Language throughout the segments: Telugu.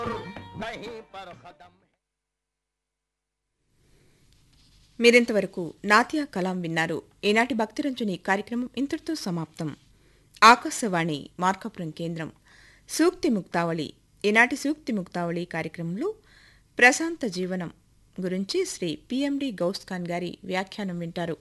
कहीं पर खत्म మీరింతవరకు నాతియా కలాం విన్నారు ఈనాటి భక్తిరంజని కార్యక్రమం ఇంతటితో సమాప్తం ఆకాశవాణి మార్కాపురం కేంద్రం సూక్తి ముక్తావళి ఈనాటి సూక్తి ముక్తావళి కార్యక్రమంలో ప్రశాంత జీవనం గురించి శ్రీ పిఎండి గౌస్ఖాన్ గారి వ్యాఖ్యానం వింటారు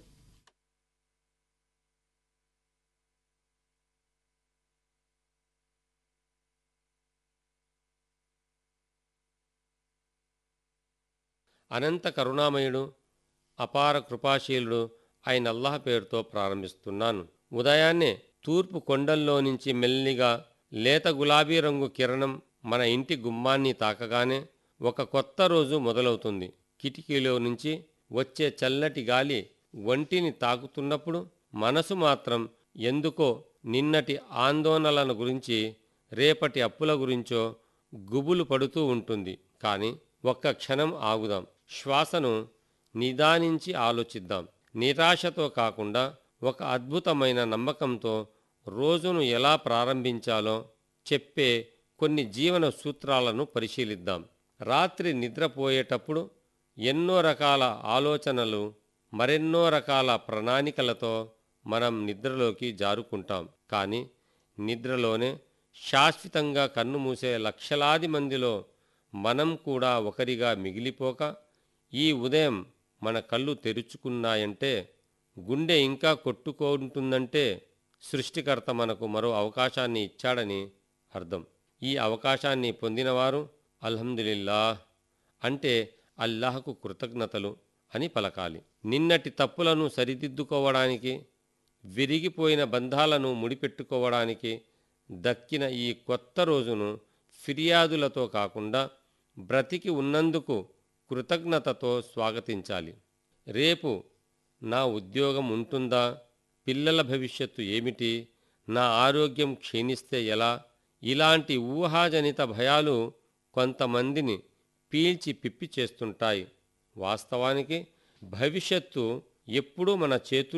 అనంత కరుణామయుడు అపార కృపాశీలుడు ఆయన అల్లాహ్ పేరుతో ప్రారంభిస్తున్నాను ఉదయాన్నే తూర్పు కొండల్లో నుంచి మెల్లిగా లేత గులాబీ రంగు కిరణం మన ఇంటి గుమ్మాన్ని తాకగానే ఒక కొత్త రోజు మొదలవుతుంది కిటికీలో నుంచి వచ్చే చల్లటి గాలి ఒంటిని తాకుతున్నప్పుడు మనసు మాత్రం ఎందుకో నిన్నటి ఆందోళనల గురించి రేపటి అప్పుల గురించో గుబులు పడుతూ ఉంటుంది కానీ ఒక్క క్షణం ఆగుదాం శ్వాసను నిదానించి ఆలోచిద్దాం నిరాశతో కాకుండా ఒక అద్భుతమైన నమ్మకంతో రోజును ఎలా ప్రారంభించాలో చెప్పే కొన్ని జీవన సూత్రాలను పరిశీలిద్దాం రాత్రి నిద్రపోయేటప్పుడు ఎన్నో రకాల ఆలోచనలు మరెన్నో రకాల ప్రణాళికలతో మనం నిద్రలోకి జారుకుంటాం కానీ నిద్రలోనే శాశ్వతంగా కన్ను మూసే లక్షలాది మందిలో మనం కూడా ఒకరిగా మిగిలిపోక ఈ ఉదయం మన కళ్ళు తెరుచుకున్నాయంటే గుండె ఇంకా కొట్టుకుంటుందంటే సృష్టికర్త మనకు మరో అవకాశాన్ని ఇచ్చాడని అర్థం ఈ అవకాశాన్ని పొందినవారు అల్హమ్దులిల్లా అంటే అల్లాహకు కృతజ్ఞతలు అని పలకాలి నిన్నటి తప్పులను సరిదిద్దుకోవడానికి విరిగిపోయిన బంధాలను ముడిపెట్టుకోవడానికి దక్కిన ఈ కొత్త రోజును ఫిర్యాదులతో కాకుండా బ్రతికి ఉన్నందుకు కృతజ్ఞతతో స్వాగతించాలి రేపు నా ఉద్యోగం ఉంటుందా పిల్లల భవిష్యత్తు ఏమిటి నా ఆరోగ్యం క్షీణిస్తే ఎలా ఇలాంటి ఊహాజనిత భయాలు కొంతమందిని పీల్చి పిప్పి చేస్తుంటాయి వాస్తవానికి భవిష్యత్తు ఎప్పుడూ మన చేతుల్లో